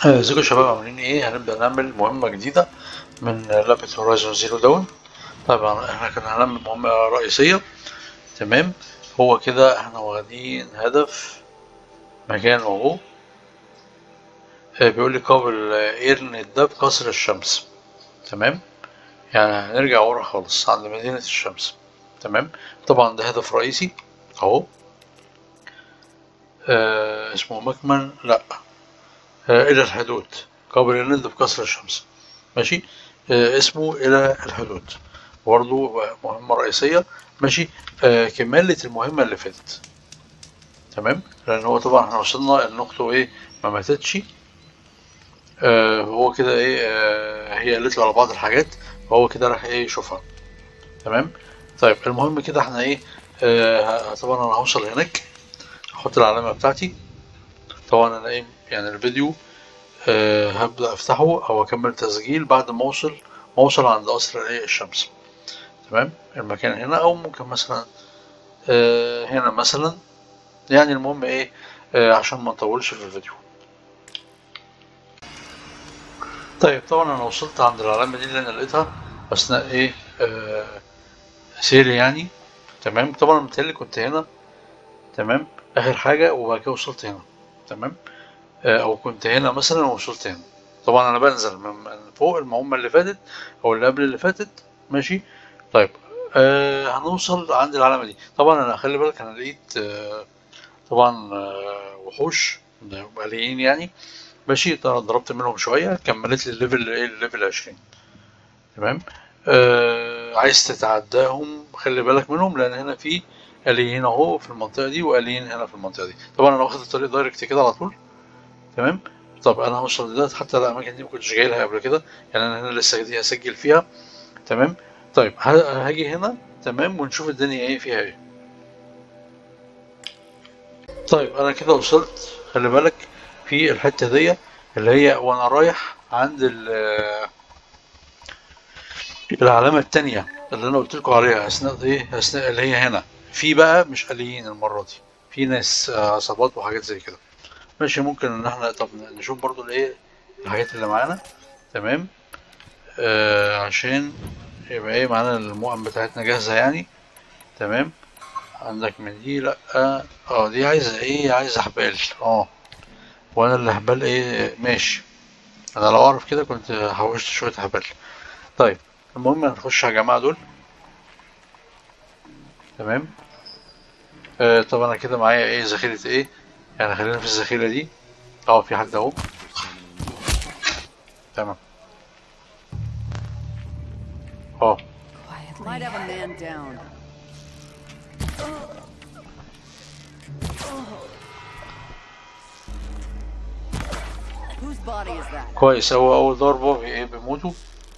آه، ازيكم يا شباب عاملين ايه هنبدأ نعمل مهمة جديدة من لعبة هورايزون زيرو داون طبعا احنا كنا هنعمل مهمة رئيسية تمام هو كده احنا واخدين هدف مكان اهو آه، بيقول لي قابل ايرن الدب قصر الشمس تمام يعني هنرجع ورا خالص عند مدينة الشمس تمام طبعا ده هدف رئيسي اهو آه اسمه مكمن لا آه إلى الحدود قابل الند بكسر الشمس ماشي آه اسمه إلى الحدود برضه مهمة رئيسية ماشي آه كمالة المهمة اللي فاتت تمام لأن هو طبعا احنا وصلنا إن أخته إيه ما ماتتش آه هو كده إيه آه هي قالت له على بعض الحاجات فهو كده راح إيه يشوفها تمام طيب المهم كده احنا إيه آه طبعا أنا هوصل هناك أحط العلامة بتاعتي طبعا أنا إيه يعني الفيديو أه هبدأ أفتحه أو أكمل تسجيل بعد ما أوصل ما أوصل عند قصر إيه الشمس تمام المكان هنا أو ممكن مثلا أه هنا مثلا يعني المهم إيه أه عشان ما نطولش في الفيديو طيب طبعا أنا وصلت عند العلامة دي اللي أنا لقيتها أثناء إيه أه سيري يعني تمام طبعا متهيألي كنت هنا تمام آخر حاجة وبعد كده وصلت هنا تمام او كنت هنا مثلا ووصلت هنا طبعا انا بنزل من فوق المهمه اللي فاتت او اللي قبل اللي فاتت ماشي طيب آه هنوصل عند العلامه دي طبعا انا خلي بالك انا لقيت آه طبعا آه وحوش باليين يعني ماشي ضربت منهم شويه كملت لي الليفل ايه الليفل 20 تمام آه عايز تتعداهم خلي بالك منهم لان هنا في اليين اهو في المنطقه دي واليين هنا في المنطقه دي طبعا انا واخد الطريق دايركت كده على طول تمام طب انا هوصل دلوقتي حتى الاماكن دي ما كنتش جاي لها قبل كده يعني انا هنا لسه دي هسجل فيها تمام طيب هاجي هنا تمام ونشوف الدنيا ايه فيها ايه طيب انا كده وصلت خلي بالك في الحته دي اللي هي وانا رايح عند العلامه التانية اللي انا قلت لكم عليها اثناء ايه اثناء اللي هي هنا في بقى مش آليين المره دي في ناس عصابات وحاجات زي كده ماشي ممكن ان احنا طب نشوف برضو الايه الحاجات اللي معانا تمام آه عشان يبقى ايه معانا المؤن بتاعتنا جاهزة يعني تمام عندك من دي لا اه دي عايزة ايه عايزة حبال اه وانا اللي حبال ايه ماشي انا لو اعرف كده كنت حوشت شوية حبال طيب المهم هنخش على الجماعة دول تمام آه طب انا كده معايا ايه ذخيرة ايه يعني خلينا في الذخيرة دي اه في حد اهو تمام اه Might have a man down. Whose body is that? كويس هو اول ضربة بي- ايه بيموتوا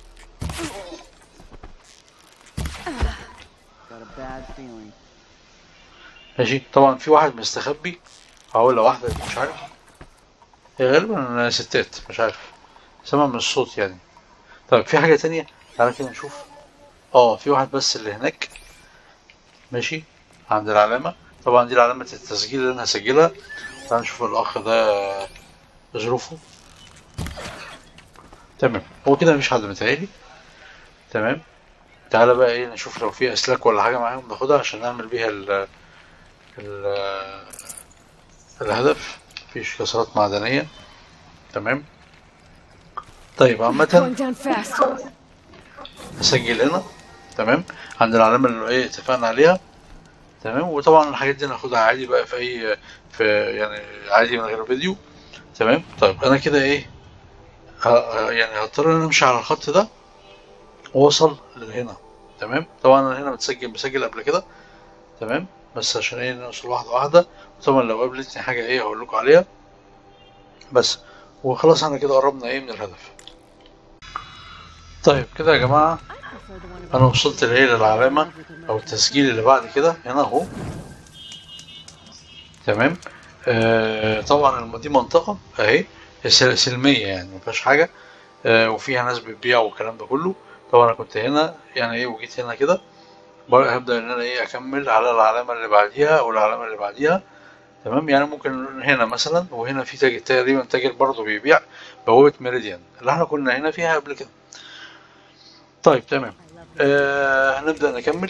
Got a bad feeling. ماشي طبعا في واحد مستخبي هقول لو واحدة مش عارف هي غالبا ستات مش عارف سمع من الصوت يعني طيب في حاجة تانية تعالى كده نشوف اه في واحد بس اللي هناك ماشي عند العلامة طبعا دي علامة التسجيل اللي انا هسجلها تعال نشوف الاخ ده ظروفه تمام هو كده مفيش حد متهيألي تمام تعالى بقى ايه نشوف لو في اسلاك ولا حاجة معاهم ناخدها عشان نعمل بيها ال ال الهدف مفيش كسرات معدنية تمام طيب عامة Going down fast. هسجل هنا تمام عند العلامة اللي ايه اتفقنا عليها تمام وطبعا الحاجات دي ناخدها عادي بقى في اي في يعني عادي من غير فيديو تمام طيب انا كده ايه ه- يعني هضطر ان انا امشي على الخط ده واوصل لهنا تمام طبعا انا هنا متسجل مسجل قبل كده تمام بس عشان ايه نوصل واحدة واحدة طبعا لو قابلتني حاجة ايه هقول لكم عليها بس وخلاص احنا كده قربنا ايه من الهدف طيب كده يا جماعة انا وصلت لايه للعلامة او التسجيل اللي بعد كده هنا اهو تمام آه طبعا الم- دي منطقة اهي سل- سلمية يعني مفيهاش حاجة آه وفيها ناس بتبيع والكلام ده كله طبعا انا كنت هنا يعني ايه وجيت هنا كده بر- هبدأ ان انا ايه اكمل على العلامة اللي بعديها او العلامة اللي بعديها تمام يعني ممكن هنا مثلا وهنا في تاجر تقريبا تاجر برضه بيبيع بوابة ميريديان اللي احنا كنا هنا فيها قبل كده طيب تمام آه هنبدأ نكمل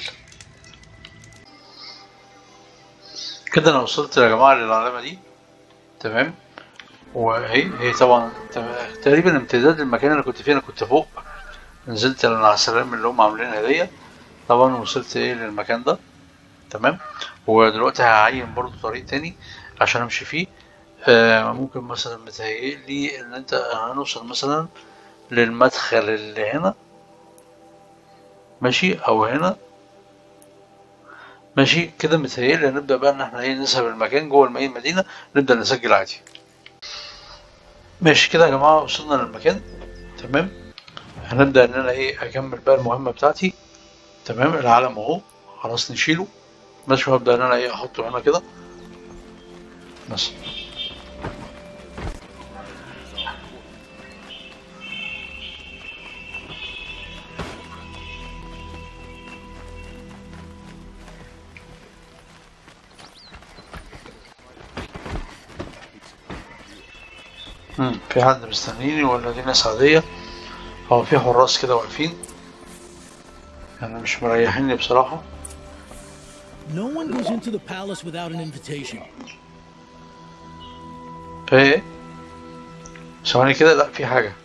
كده انا وصلت يا جماعة للعلامة دي تمام وهي هي طبعا تم- تقريبا امتداد المكان اللي كنت فيه انا كنت فوق نزلت انا على السلام اللي هم عاملينها دي طبعا وصلت ايه للمكان ده تمام ودلوقتي هعين برضو طريق تاني عشان امشي فيه آه ممكن مثلا متهيألي ان انت هنوصل مثلا للمدخل اللي هنا ماشي او هنا ماشي كده متهيألي هنبدأ بقى ان احنا ايه نسحب المكان جوه المدينة المدينة نبدأ نسجل عادي ماشي كده يا جماعة وصلنا للمكان تمام هنبدأ ان انا ايه اكمل بقى المهمة بتاعتي تمام العلم اهو خلاص نشيله ماشي وهبدأ ان انا ايه احطه هنا كده بس مم، في حد مستنيني ولا دي ناس عادية هو في حراس كده واقفين يعني مش مريحيني بصراحة No one goes into the palace without an invitation. في ايه ثواني كده لا في حاجة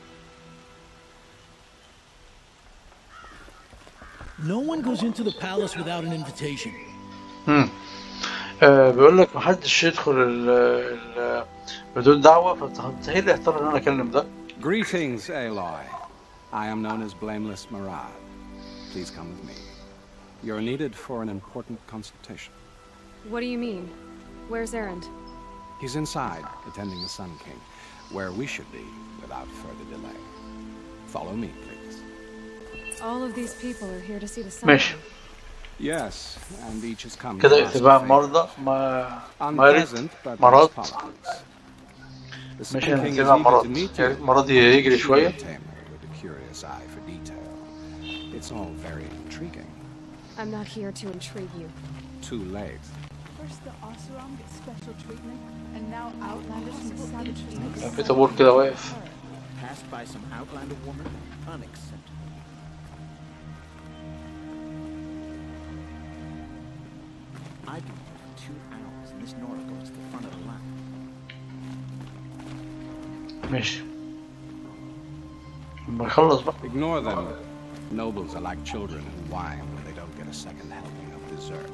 No one goes into the palace without an invitation. مم. آه بيقول لك محدش يدخل ال ال بدون دعوة فمتهيألي اختار ان انا اكلم ده Greetings, Aloy. I am known as Blameless Marad. Please come with me. You're needed for an important consultation. What do you mean? Where's Erend? He's inside, attending the Sun King, where we should be without further delay. Follow me, please. All of these people are here to see the sun. ماشي Yes, and each has come كده to ask اتباع a favor. مرضى ما مارد Unpleasant, but مرض it's politics. The Sun ماشي King is اتباع eager مرض to meet يعني you. مرض يجري She شوية a tamer with a curious eye for detail. It's all very intriguing. I'm not here to intrigue you. Too late. First the Oseram gets special treatment, and now Outlanders from the Sun King. كان في طابور كده واقف passed by some outlander woman? Unacceptable. I've been here for two hours, and this Nora goes to the front of the line. ماشي لما يخلص بقى Ignore them. Nobles are like children who whine when they don't get a second helping of dessert.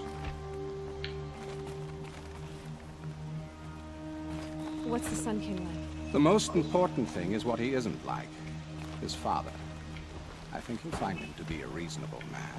What's the Sun King like? The most important thing is what he isn't like. His father. I think you'll find him to be a reasonable man.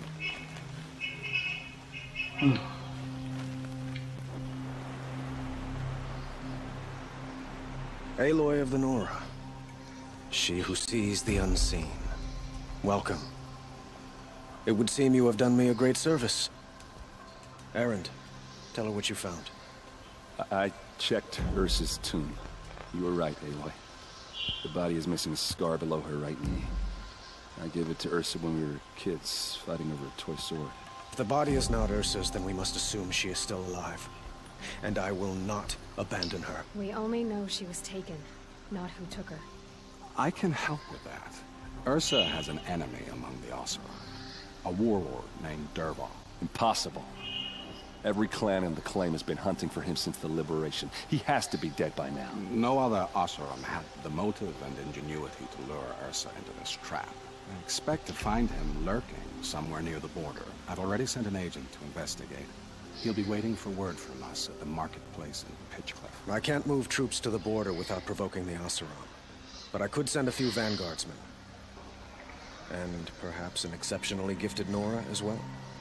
Aloy of the Nora. She who sees the unseen. Welcome. It would seem you have done me a great service. Erend, tell her what you found. I checked Ursa's tomb. You were right, Aloy. The body is missing a scar below her right knee. I gave it to Ursa when we were kids, fighting over a toy sword. If the body is not Ursa's, then we must assume she is still alive. And I will not abandon her. We only know she was taken, not who took her. I can help with that. Ursa has an enemy among the Oseram. A warlord named Derval. Impossible. Every clan in the claim has been hunting for him since the liberation. He has to be dead by now. No other Oseram had the motive and ingenuity to lure Ursa into this trap. I expect to find him lurking somewhere near the border. I've already sent an agent to investigate. He'll be waiting for word from us at the marketplace in Pitchcliff. I can't move troops to the border without provoking the Oseram. But I could send a few vanguardsmen. And perhaps an exceptionally gifted Nora as well.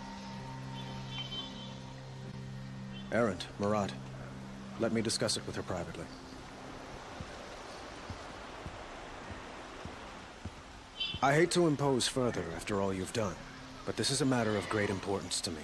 Errant, Murad, let me discuss it with her privately. I hate to impose further after all you've done, but this is a matter of great importance to me.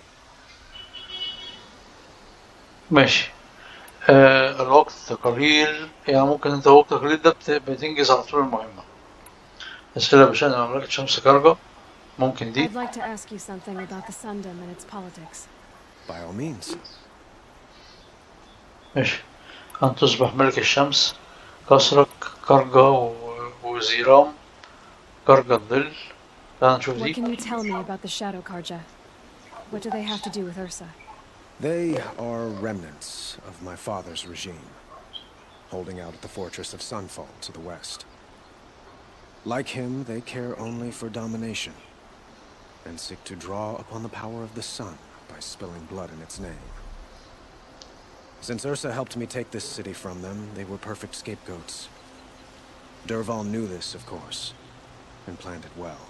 ماشي آه الوقت قليل يعني ممكن انت وقت قليل ده بت- بتنجز على طول المهمة أسئلة بشأن مملكة شمس كرجة ممكن دي I'd like to ask you something about the Sundom and its politics. By all means. ماشي أن تصبح ملك الشمس كسرك كرجا و- وزيرام كرجا الظل تعال نشوف What دي can you tell me about the Shadow Karja? What do they have to do with Ursa? They are remnants of my father's regime, holding out at the fortress of Sunfall to the west. Like him, they care only for domination, and seek to draw upon the power of the sun by spilling blood in its name. Since Ursa helped me take this city from them, they were perfect scapegoats. Derval knew this, of course, and planned it well.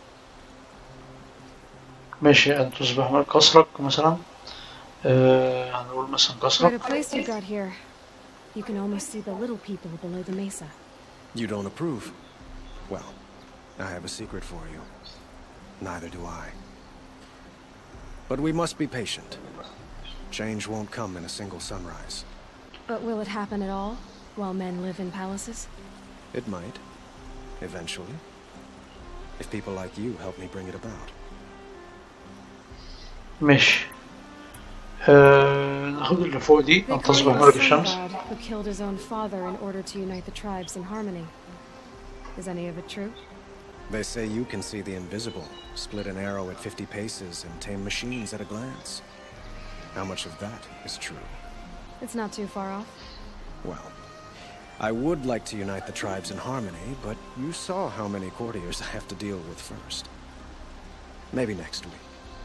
ماشي أن تصبح ملك كسرك مثلا آه هنقول مثلا Quite a كسرك place you got here. You can almost see the little people below the mesa. You don't approve? Well, I have a secret for you. Neither do I. But we must be patient. Change won't come in a single sunrise. But will it happen at all, while men live in palaces? It might. Eventually. If people like you help me bring it about. ماشي آه ناخد اللي فوق دي They أن call تصبح him ملك a sun الشمس god who killed his own father in order to unite the tribes in harmony. Is any of it true? They say you can see the invisible, split an arrow at 50 paces, and tame machines at a glance. How much of that is true? It's not too far off. Well, I would like to unite the tribes in harmony, but you saw how many courtiers I have to deal with first. Maybe next week.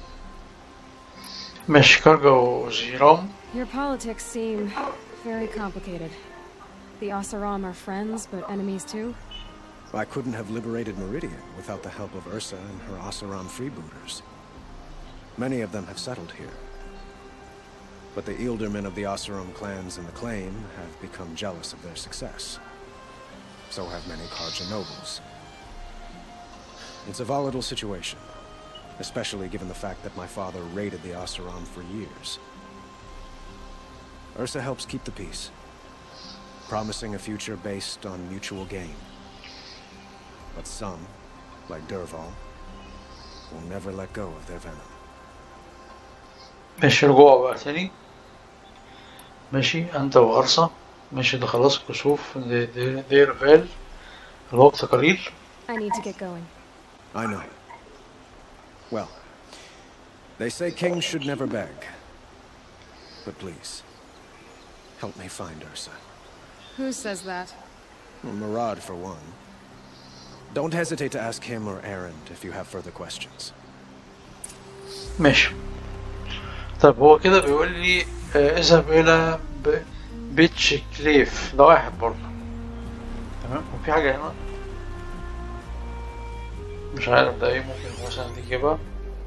ماشي كرجا وزيرام Your politics seem very complicated. The Oseram are friends, but enemies too? I couldn't have liberated Meridian without the help of Ursa and her Oseram freebooters. Many of them have settled here. But the Ealdormen of the Oseram clans in the Claim have become jealous of their success. So have many Karja nobles. It's a volatile situation, especially given the fact that my father raided the Oseram for years. Ursa helps keep the peace, promising a future based on mutual gain. But some, like Derval, will never let go of their venom. ماشي رجوع بقى تاني ماشي أنت وأرصة ماشي ده خلاص كسوف دي, دي, دي رفال الوقت قليل I need to get going. I know. Well, they say kings should never beg. But please, help me find Ursa. Who says that? Well, Murad, for one. Don't hesitate to ask him or Erend if you have further questions. ماشي طيب هو كده بيقول لي آه، اذهب إلى ب- بيتش كليف ده واحد برضه تمام وفي حاجة هنا مش عارف ده ايه ممكن مثلا دي كده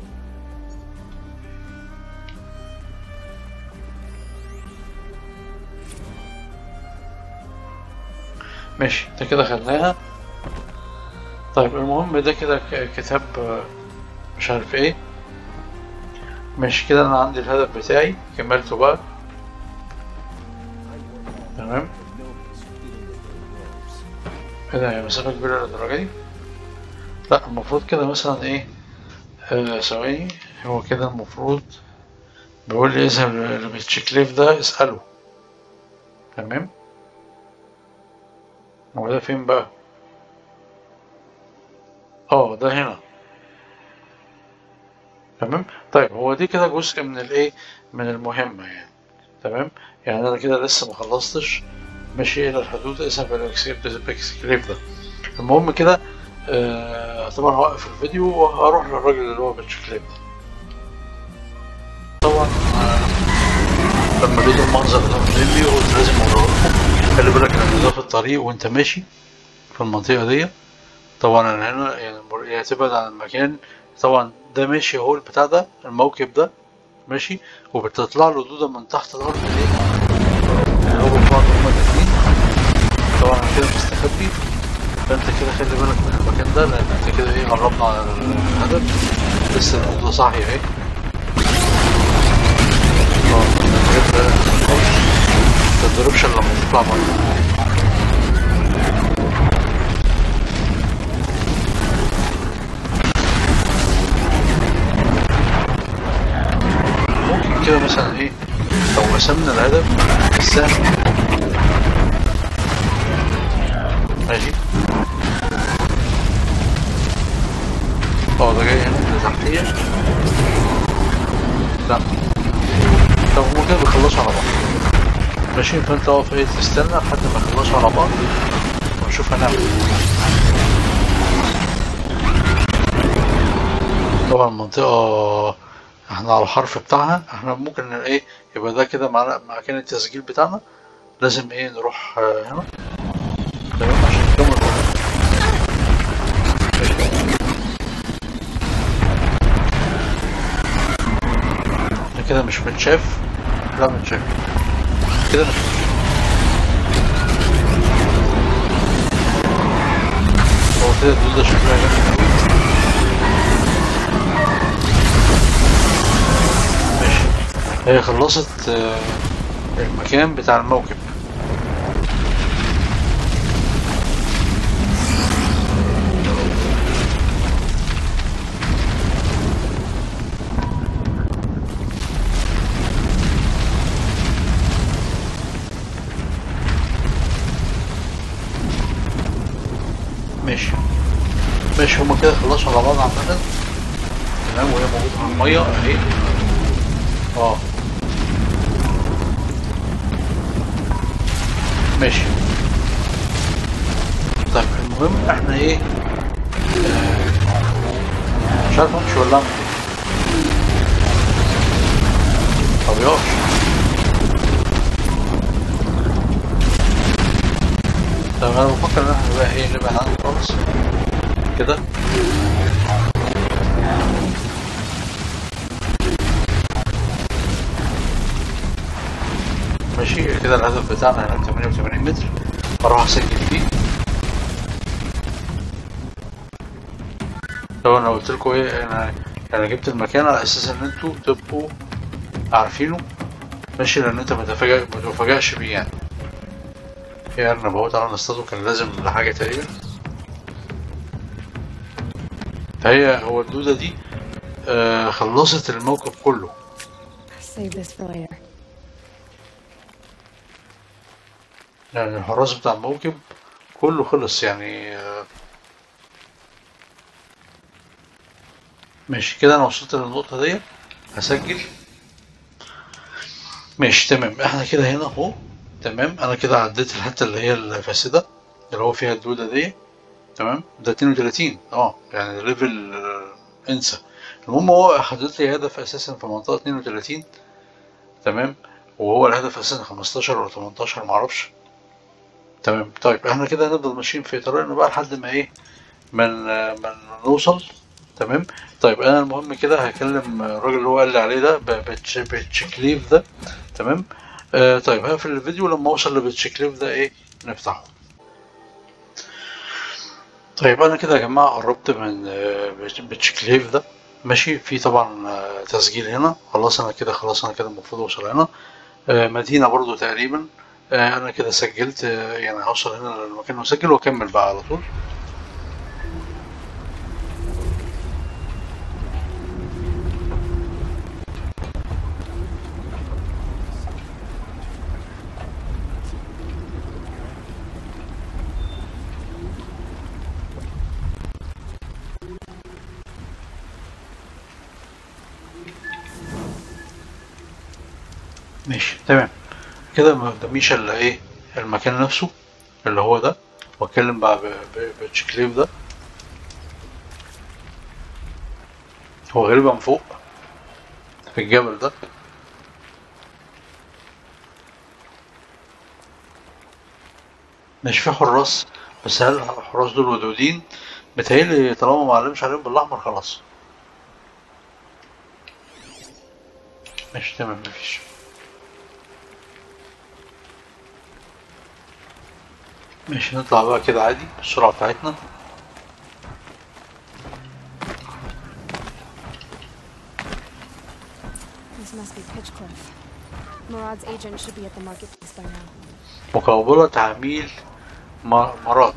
ماشي ده كده خدناها طيب المهم ده كده ك- كتاب آه، مش عارف ايه ماشي كده انا عندي الهدف بتاعي كملته بقى تمام كده هي مسافة كبيرة للدرجة دي لا المفروض كده مثلا ايه آه، ثواني هو كده المفروض بيقول لي اذهب للتشيكليف ده اسأله تمام هو ده فين بقى اه ده هنا تمام طيب هو دي كده جزء من الايه من المهمة يعني تمام يعني انا كده لسه ما خلصتش ماشي الى الحدود اذهب الى الاكسكليف ده المهم كده آه طبعا هوقف الفيديو وهروح للراجل اللي هو بالشكليف ده طبعا آه لما لقيت المنظر ده قدامي قلت لازم اوريه لكم خلي بالك ان ده في الطريق وانت ماشي في المنطقة دي طبعا انا هنا يعني يعني تبعد عن المكان طبعا ده ماشي اهو البتاع ده الموكب ده ماشي وبتطلع له دودة من تحت الأرض ايه اللي هو بعض هما الاتنين طبعا انا كده مستخبي فانت كده خلي بالك من المكان ده لان انت كده ايه قربنا على الهدف لسه الموضوع صاحي اهي اه الحاجات ده ما تضربش الا لما تطلع بره ممكن كده مثلا ايه لو قسمنا الهدف السهم ماشي اه ده جاي هنا كده تحتية لا طب هما كده بيخلصوا على بعض ماشي فانت اقف ايه تستنى لحد ما يخلصوا على بعض ونشوف هنعمل ايه طبعا المنطقة احنا على الحرف بتاعها احنا ممكن ايه يبقى ده كده مع مكان التسجيل بتاعنا لازم ايه نروح آه، هنا تمام عشان نكمل ده كده مش متشاف لا متشاف كده مش هو كده الدودة شكلها جامد أوي. ماشي هي خلصت آه، المكان بتاع الموكب ماشي ماشي هما كده خلصوا على بعض عامة تمام وهي موجودة على المية اهي اه ماشي طيب المهم احنا ايه آه، مش عارف امشي ولا اعمل ايه طب يقف طب انا بفكر ان احنا بقى ايه نبعد عنه خالص كده ماشي كده الهدف بتاعنا هناك 88 متر اروح اسجل فيه لو انا قلت لكم ايه انا انا جبت المكان على اساس ان انتوا تبقوا عارفينه ماشي لان انت ما تفاجئ ما تفاجئش بيه يعني في ارنب اهو تعالى نصطاده كان لازم لحاجه تقريبا فهي هو الدوده دي آه خلصت الموقف كله Save this for later. يعني الحراس بتاع الموكب كله خلص يعني آه، ماشي كده انا وصلت للنقطة دي هسجل ماشي تمام احنا كده هنا اهو تمام انا كده عديت الحتة اللي هي الفاسدة اللي هو فيها الدودة دي تمام ده 32 اه يعني ليفل آه، انسى المهم هو حاطط لي هدف اساسا في منطقة 32 تمام وهو الهدف اساسا 15 ولا 18 معرفش تمام طيب احنا كده هنفضل ماشيين في طريقنا بقى لحد ما ايه من من نوصل تمام طيب انا المهم كده هكلم الراجل اللي هو قال لي عليه ده ب- بتش- بتشيكليف ده تمام آه طيب هقفل الفيديو لما اوصل لبتشيكليف ده ايه نفتحه طيب انا كده يا جماعه قربت من آه، بت- بتشيكليف ده ماشي في طبعا آه، تسجيل هنا خلاص انا كده خلاص انا كده المفروض اوصل هنا آه، مدينة برضو تقريبا آه، انا كده سجلت آه، يعني هوصل هنا للمكان واسجل واكمل بقى على طول ماشي تمام كده ما قداميش الا ايه المكان نفسه اللي هو ده واتكلم بقى ب- ب- بتشيكليف ده هو غالبا فوق في الجبل ده مش في حراس بس هل الحراس دول ودودين متهيألي طالما ما علمش عليهم بالأحمر خلاص ماشي تمام مفيش ماشي نطلع بقى كده عادي بالسرعة بتاعتنا This must be Pitchcliff. Murad's agent should be at the marketplace by now. مقاولة عميل م- مرات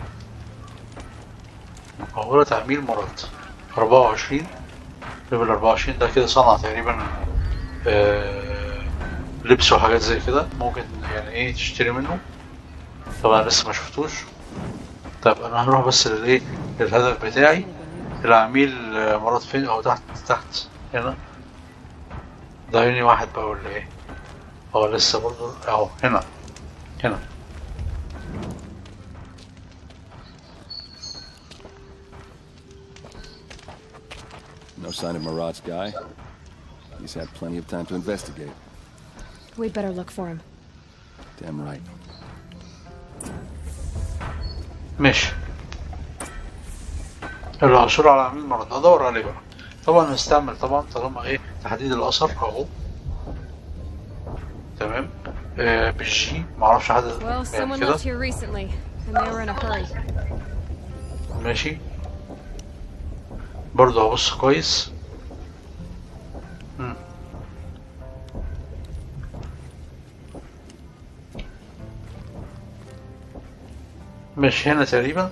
مقاولة عميل مرات أربعة وعشرين ليفل أربعة وعشرين ده كده صنع تقريبا آه، لبس وحاجات زي كده ممكن يعني ايه تشتري منه طبعا لسه ما شفتوش طيب انا هروح بس للايه للهدف بتاعي العميل آه، مرات فين اهو تحت تحت هنا ده عيني واحد بقى ولا ايه اه لسه برضه اهو هنا هنا No sign of Marat's guy. He's had plenty of time to investigate. We'd better look for him. Damn right. ماشي العثور على عميل مرض ادور عليه بقى طبعا نستعمل طبعا طالما ايه تحديد الاثر اهو تمام آه بالجي معرفش حد Well, يعني someone كده left here recently, and they were in a hurry. ماشي برضه هبص كويس مم. ماشي هنا تقريبا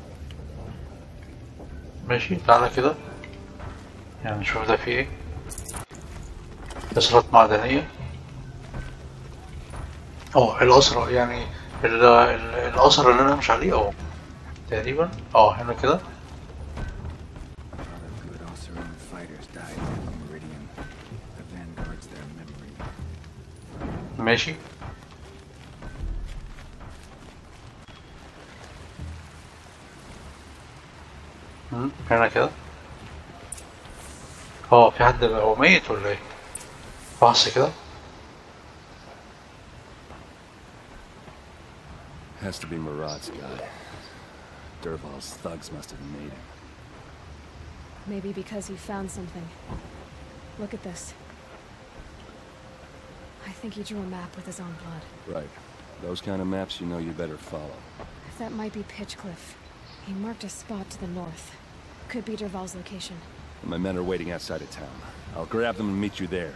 ماشي تعالى كده يعني نشوف ده فيه ايه كسرات معدنية اه الأسرة يعني ال- ال- الأسرة اللي أنا مش عليه اه تقريبا اه هنا كده Good Osirian fighters died in Meridian. The vanguards their memory. ماشي مم، هنا كده اه في حد هو ميت ولا ايه فحص كده Has to be Marat's guy. Derval's thugs must have made him. Maybe because he found something. Look at this. I think he drew a map with his own blood. Right. Those kind of maps you know you better follow. That might be Pitchcliff. He marked a spot to the north. Could be Derval's location. My men are waiting outside of town. I'll grab them and meet you there.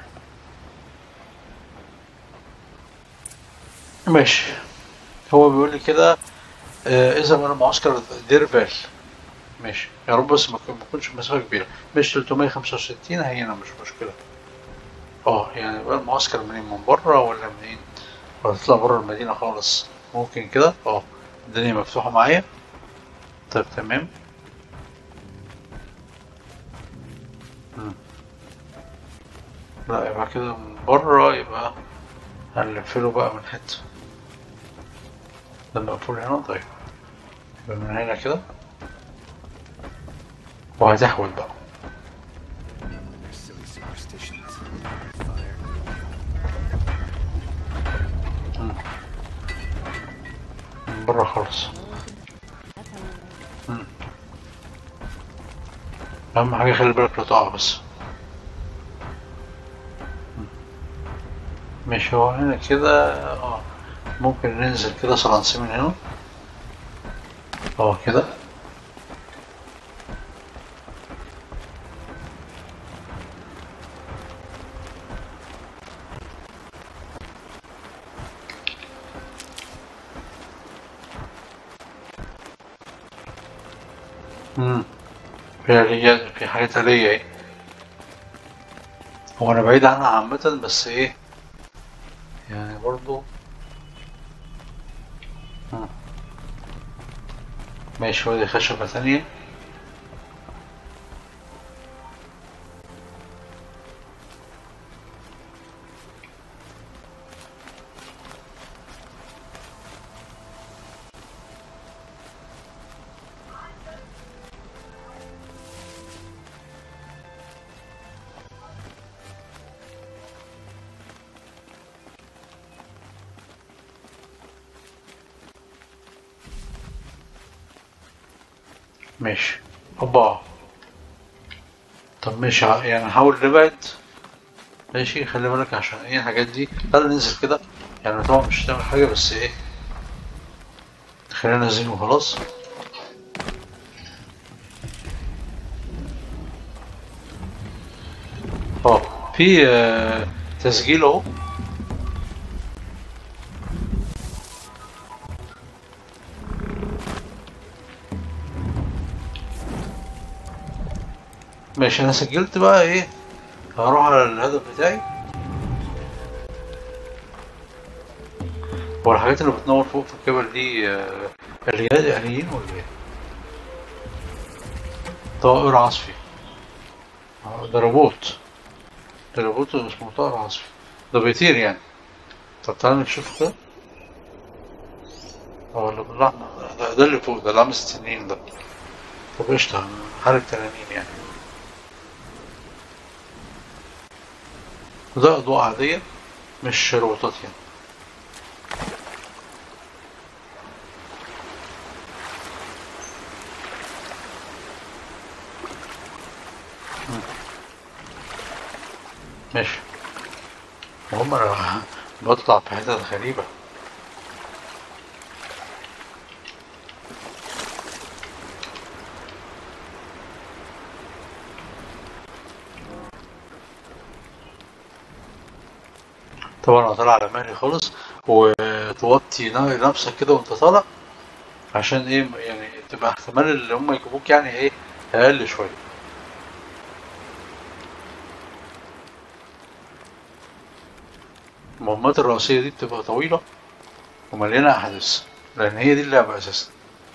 ماشي هو بيقول لي كده آه اذا من معسكر ديرفال ماشي يا رب بس ما يكون- ما يكونش مسافة كبيرة مش 365 هينا مش مشكلة اه يعني بقى المعسكر منين من بره ولا منين ولا تطلع بره المدينة خالص ممكن كده اه الدنيا مفتوحة معايا طيب تمام مم. لا يبقى كده من بره يبقى هنلفله بقى من حتة ده مقفول هنا طيب يبقى من هنا كده وهتحول بقى Their silly superstitions. Fire. من بره خالص مم. أهم حاجة خلي بالك لا تقع بس مم. مش هو هنا كده اه ممكن ننزل كده صلانسي من هنا اه كده امم في آليات في حاجات آلية ايه هو أنا بعيد عنها عامة بس ايه يعني برضو مم. ماشي ودي خشبة تانية ماشي هوبا طب ماشي ع- يعني نحاول نبعد ماشي خلي بالك عشان ايه الحاجات دي تعالى ننزل كده يعني طبعا مش هتعمل حاجة بس ايه خلينا نازلين وخلاص اه في آه، تسجيل اهو ماشي انا سجلت بقى ايه هروح على الهدف بتاعي والحاجات اللي بتنور فوق في الجبل دي آه، الرجال آليين ولا ايه؟ طائر عصفي آه، ده روبوت ده روبوت اسمه طائر عصفي ده بيطير يعني طب تعالى نشوف كده اه لا لا ده, ده اللي فوق ده لامس التنين ده طب قشطة حرك تنانين يعني ده أضواء عادية مش روبوتات يعني مم. ماشي وهم أنا بطلع في حتت غريبة طبعا انا طالع على مهلي خالص وتوطي نا- نفسك كده وانت طالع عشان ايه يعني تبقى احتمال اللي هم يجيبوك يعني ايه اقل شوية المهمات الرئيسية دي بتبقى طويلة ومليانة أحداث لأن هي دي اللعبة أساسا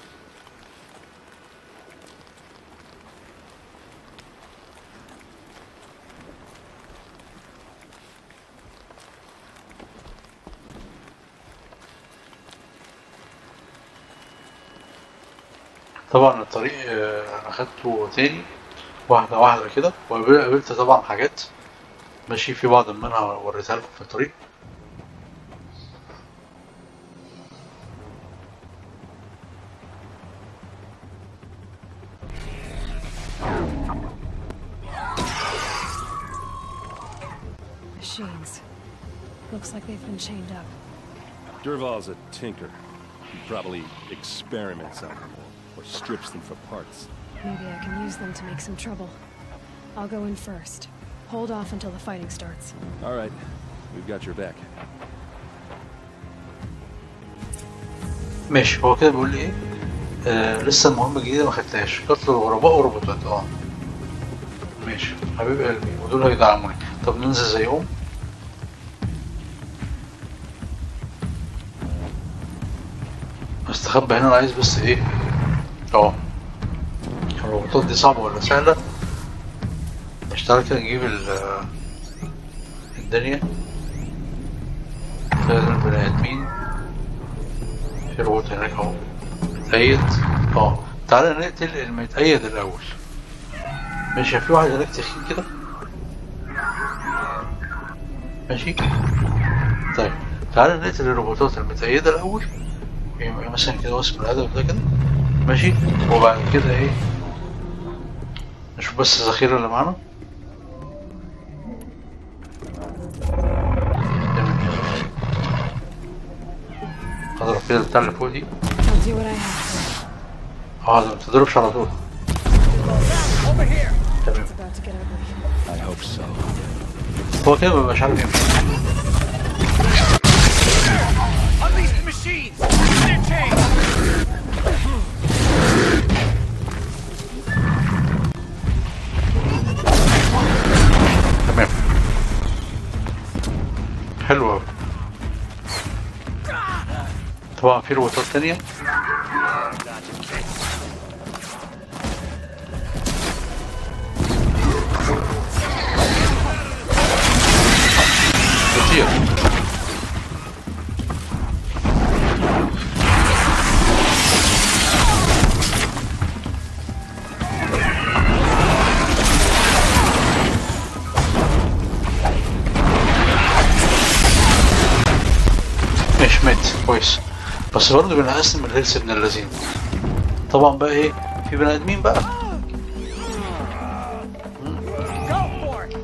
طبعا الطريق آه، أنا خدته تاني واحدة واحدة كده وقابلت طبعا حاجات ماشي في بعض منها وريتها لكم في الطريق Machines. Looks like they've been chained up. Durval's a tinker. He probably experiments on them or, or strips them for parts. Maybe I can use them to make some trouble. I'll go in first. Hold off until the fighting starts. All right, we've got your back. ماشي هو كده بيقول لي ايه آه لسه المهمة الجديدة ما خدتهاش قتل الغرباء وروبوتات اه ماشي حبيب قلبي ودول هيدعموني طب ننزل زيهم استخبى هنا انا عايز بس ايه اه الروبوتات دي صعبة ولا سهلة اشتغل كده نجيب ال- الدنيا لازم البني ادمين في روبوت هناك اهو متأيد اه تعالى نقتل المتأيد الأول ماشي في واحد هناك تخين كده ماشي طيب تعالى نقتل الروبوتات المتأيدة الأول يعني مثلا كده واسم الهدف ده كده ماشي وبعد كده ايه نشوف بس الذخيرة اللي معانا جميل. اضرب كده البتاع اللي فوق دي I'll do what I have to. اه ده ما بتضربش على طول تمام It's about to get ugly. I hope so. هو كده مبقاش عارف يمشي Unleash the machines! Their chains! تمام حلو أوي طبعا في روبوتات تانية كتير ماشي مات كويس بس برضه بنقسم الهيلث ابن اللذين طبعا بقى ايه في بني ادمين بقى Go for it!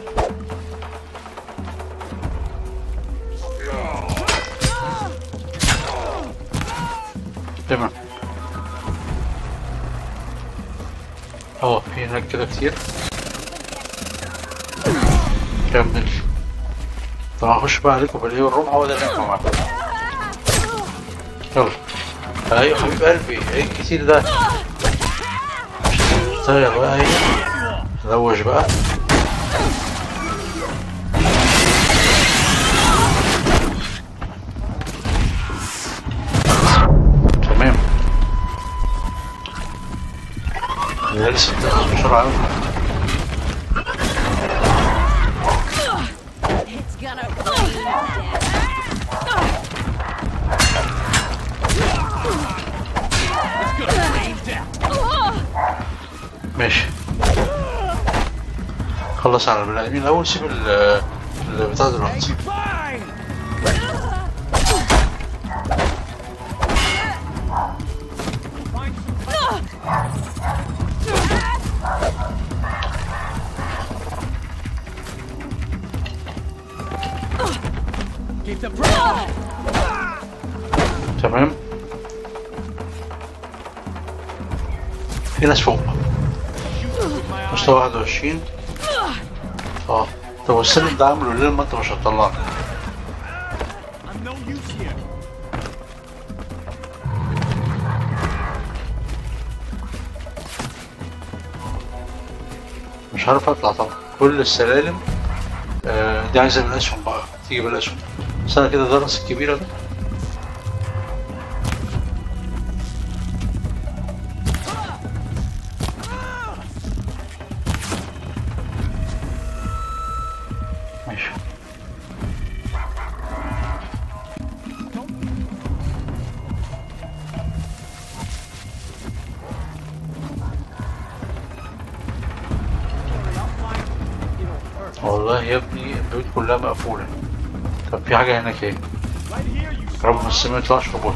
تمام اه في هناك كده كتير كمل طب هخش بقى عليكم بالايه والرمح هو ده اللي ينفع معاكم يلا ايوه حبيب قلبي ايه الكتير ده اشتغل بقى ايه روش بقى تمام هي لسه بتخلص بسرعة أوي It's gonna rain down. ماشي خلص على البني آدمين الأول سيب ال البتاع دلوقتي تمام في ناس فوق مستوى 21 اه طب السلم ده عامله ليه ما انت مش هتطلعني مش عارف اطلع طبعا كل السلالم آه دي عايزه بالاسهم بقى تيجي بالاسهم بس انا كده درس الكبيره ده ماشي والله يا ابني البيوت كلها مقفولة طب في حاجة هناك ايه يا رب بس ما يطلعش روبوت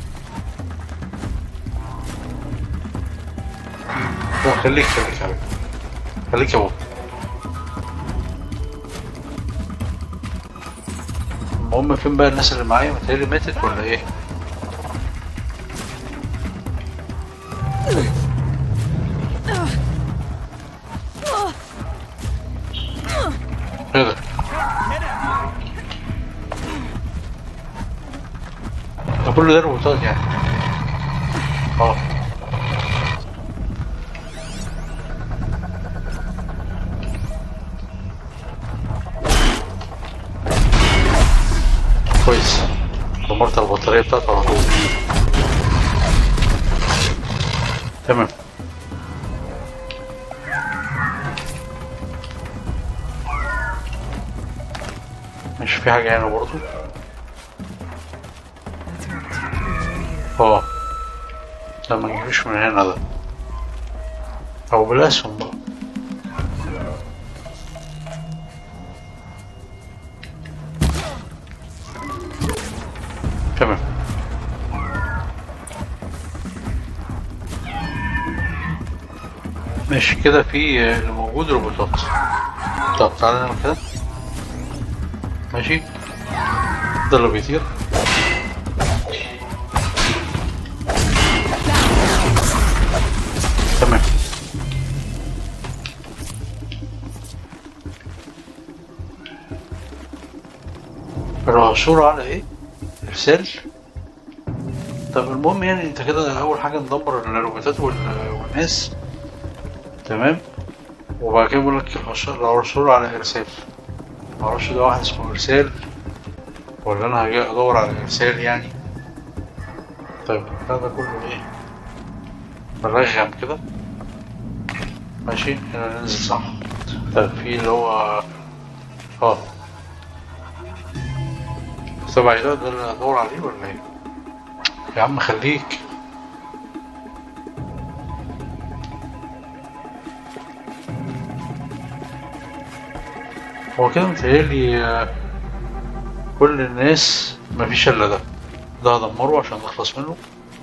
لا خليك خليك يا حبيبي. خليك يا بابا المهم فين بقى الناس اللي معايا متهيألي ماتت ولا ايه؟ ايه ده؟ ده كل ده روبوتات يعني اه كويس دمرت البطارية بتاعته على طول تمام مش في حاجة هنا برضه اه ده ما نجيبش من هنا ده او بالاسهم بقى تمام ماشي كده في آه، اللي موجود روبوتات طب تعالى نعمل كده ماشي ده اللي بيطير تمام العثور على ايه؟ ارسال طب المهم يعني انت كده اول حاجه ندمر الروبوتات وال- والناس تمام وبعد كده بيقول لك العثور العثور على ارسال معرفش ده واحد اسمه ارسال ولا انا هاجي ادور على ارسال يعني طيب البتاع ده كله ايه مرغم كده ماشي هنا ننزل صح طيب في اللي هو اه سبع ده ده اللي ادور عليه ولا ايه يا عم خليك هو كده متهيألي آه، كل الناس مفيش الا ده ده هدمره عشان نخلص منه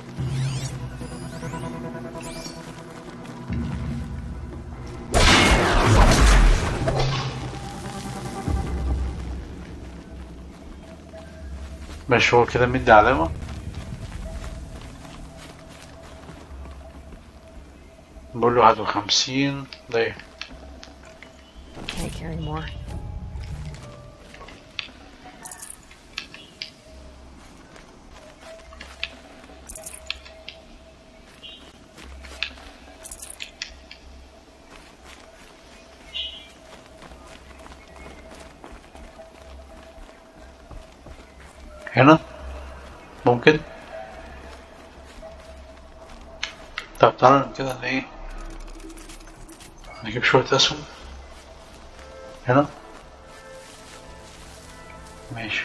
ماشي هو كده مدي علامة بقول له واحد وخمسين ده ايه Can't carry more. هنا ممكن طب تعالى كده ايه نجيب شوية أسهم هنا ماشي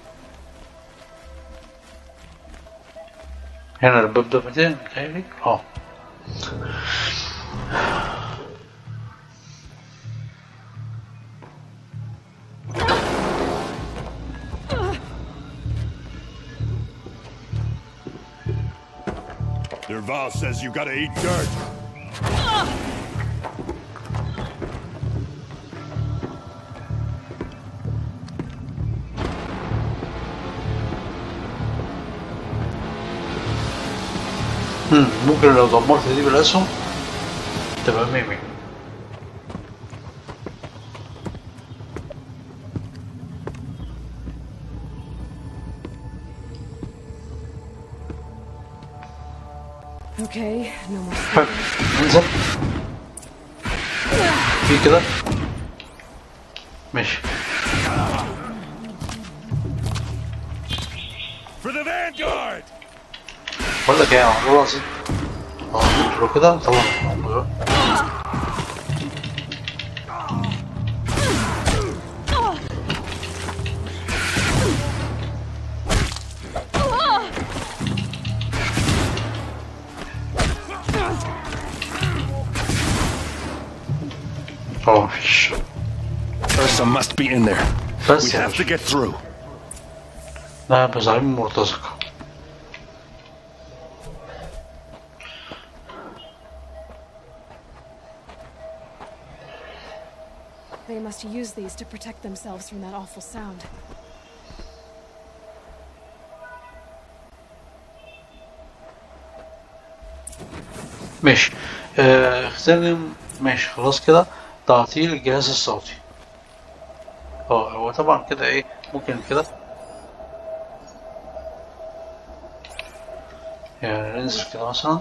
هنا الباب ده متين متهيألي اه Derval says you gotta eat dirt. مم، ممكن لو دمرت دي بالأسهم تبقى ميمي Okay, no more. حلو انزل في كده ماشي For the Vanguard! بقول لك ايه يا عمرو العظيم اه لو كده طبعا عمرو اه مفيش Ursa must be in there. بس We يا have to باشا get through. لا بزعيم مرتزقة They must use these to protect themselves from that awful sound. ماشي آه، اغتنم ماشي خلاص كده تعطيل الجهاز الصوتي اه هو طبعا كده ايه ممكن كده يعني ننزل كده مثلا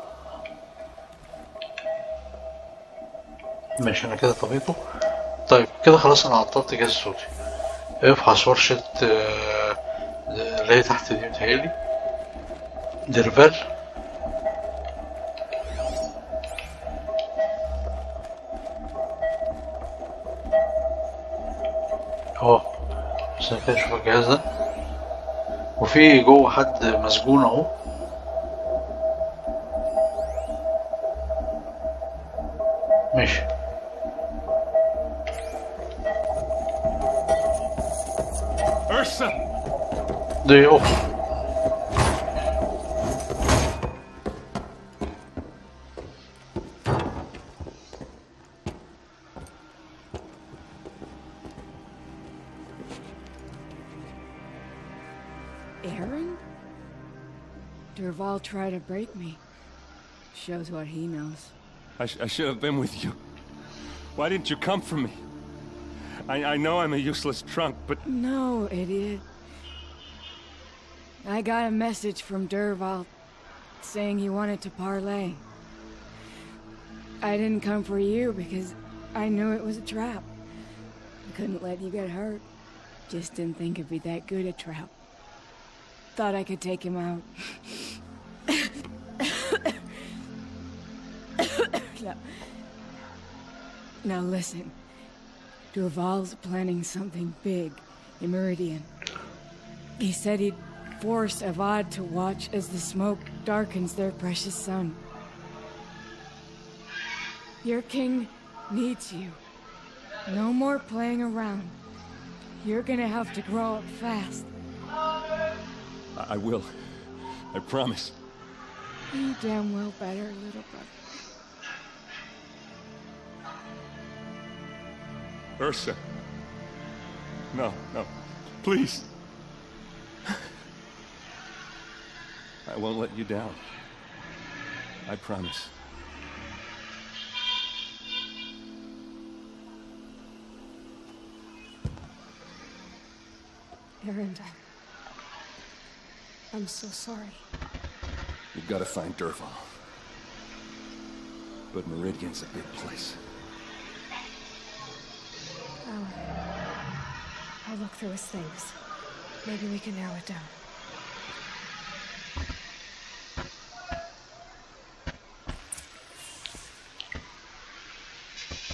ماشي انا كده طبيته طيب كده خلاص انا عطلت الجهاز الصوتي افحص ورشة آه، اللي هي تحت دي متهيألي ديرفال اهو بس انا كده اشوف الجهاز ده وفي جوه حد مسجون اهو ماشي Ursa! دي اخت Aaron? Durval tried to break me. Shows what he knows. I, sh- I should have been with you. Why didn't you come for me? I, I know I'm a useless trunk, but No, idiot. I got a message from Durval saying he wanted to parlay. I didn't come for you because I knew it was a trap. I couldn't let you get hurt. Just didn't think it'd be that good a trap. Thought I could take him out. now, now listen. Durval's planning something big in Meridian. He said he'd force Avad to watch as the smoke darkens their precious sun. Your king needs you. No more playing around. You're gonna have to grow up fast. I, I will. I promise. You damn well better, little brother. Ursa. No, no. Please. I won't let you down. I promise. Aaron, I'm so sorry. We've got to find Durval. But Meridian's a big place. I'll, I'll look through his things. Maybe we can narrow it down.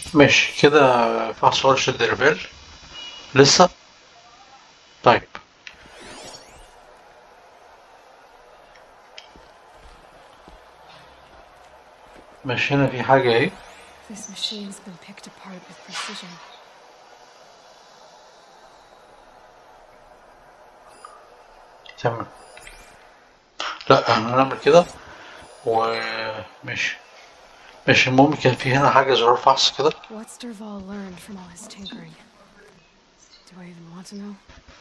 ماشي كده فحص ورشة ديرفيل لسه طيب ماشي هنا في حاجة اهي This machine's been picked apart with precision. تمام لا احنا هنعمل كده وماشي ماشي المهم كان في هنا حاجة زرار فحص كده What's Derval learned from all his tinkering? Do I even want to know?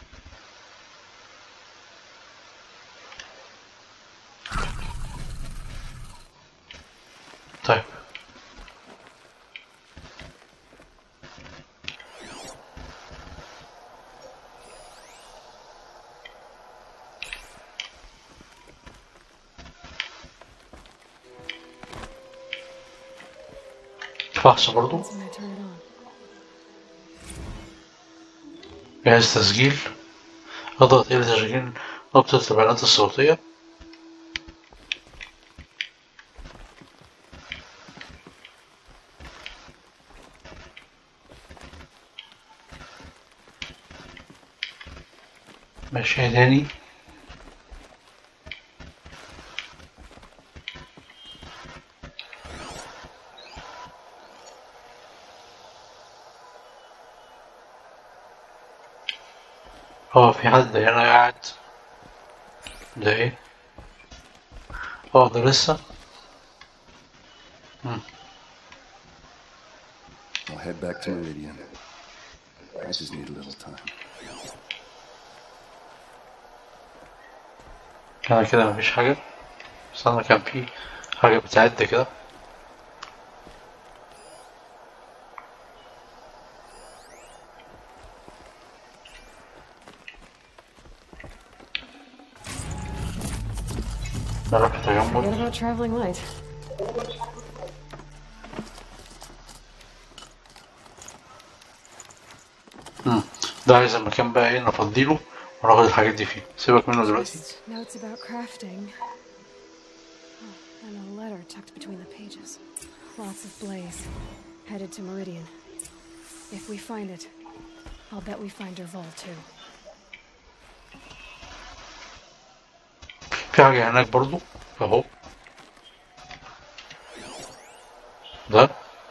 طيب فحص برضو When I turn it on. جهاز تسجيل اضغط الى تسجيل نقطة البيانات الصوتية ماشي تاني اه في حد هنا قاعد ده ايه اه ده لسه مم. I'll head back to Meridian. I just need a little time. كده كده مفيش حاجة بس أنا كان في حاجة بتعد كده نروح Forget تجمد about traveling light. مم. ده عايز المكان بقى ايه نفضيله وناخد الحاجات دي فيه سيبك منه دلوقتي Just notes about crafting. Oh, and a letter tucked between the pages. Lots of blaze. Headed to Meridian. If we find it, I'll bet we find Derval too. في حاجة هناك برضو اهو ده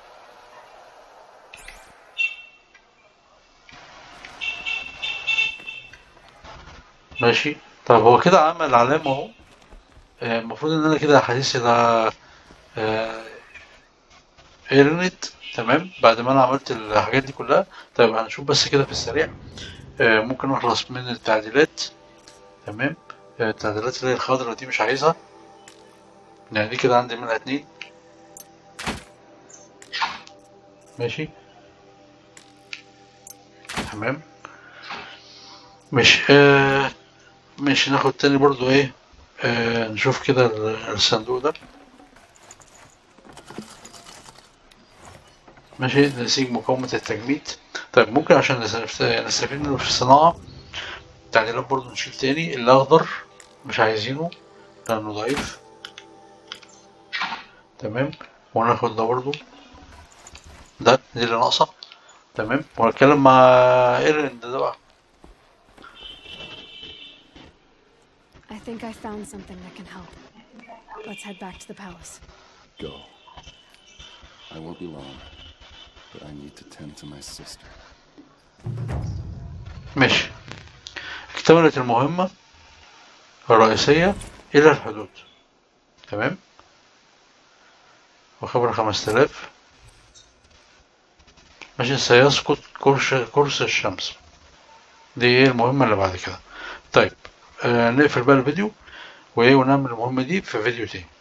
ماشي طب هو كده عمل علامة اهو آه، المفروض ان انا كده حديثي ده آه، ايرنت تمام بعد ما انا عملت الحاجات دي كلها طيب هنشوف بس كده في السريع آه، ممكن نخلص من التعديلات تمام آه، التعديلات اللي هي الخضرا دي مش عايزها يعني دي كده عندي منها اتنين ماشي تمام مش آه مش ناخد تاني برضو ايه آه نشوف كده ال- الصندوق ده ماشي نسيج مقاومة التجميد طيب ممكن عشان نستف- نستفيد منه في الصناعة تعديلات برضو نشيل تاني الأخضر مش عايزينه لأنه ضعيف تمام وناخد ده برضو ده دي اللي ناقصة تمام وهتكلم مع ايرن ده بقى I think I found something that can help. Let's head back to the palace. Go. I won't be long, but I need to tend to my sister. ماشي اكتملت المهمة الرئيسية إلى الحدود تمام وخبر خمسة آلاف ماشي سيسقط كرش كرسي الشمس دي ايه المهمة اللي بعد كده طيب آه نقفل بقى الفيديو وايه ونعمل المهمة دي في فيديو تاني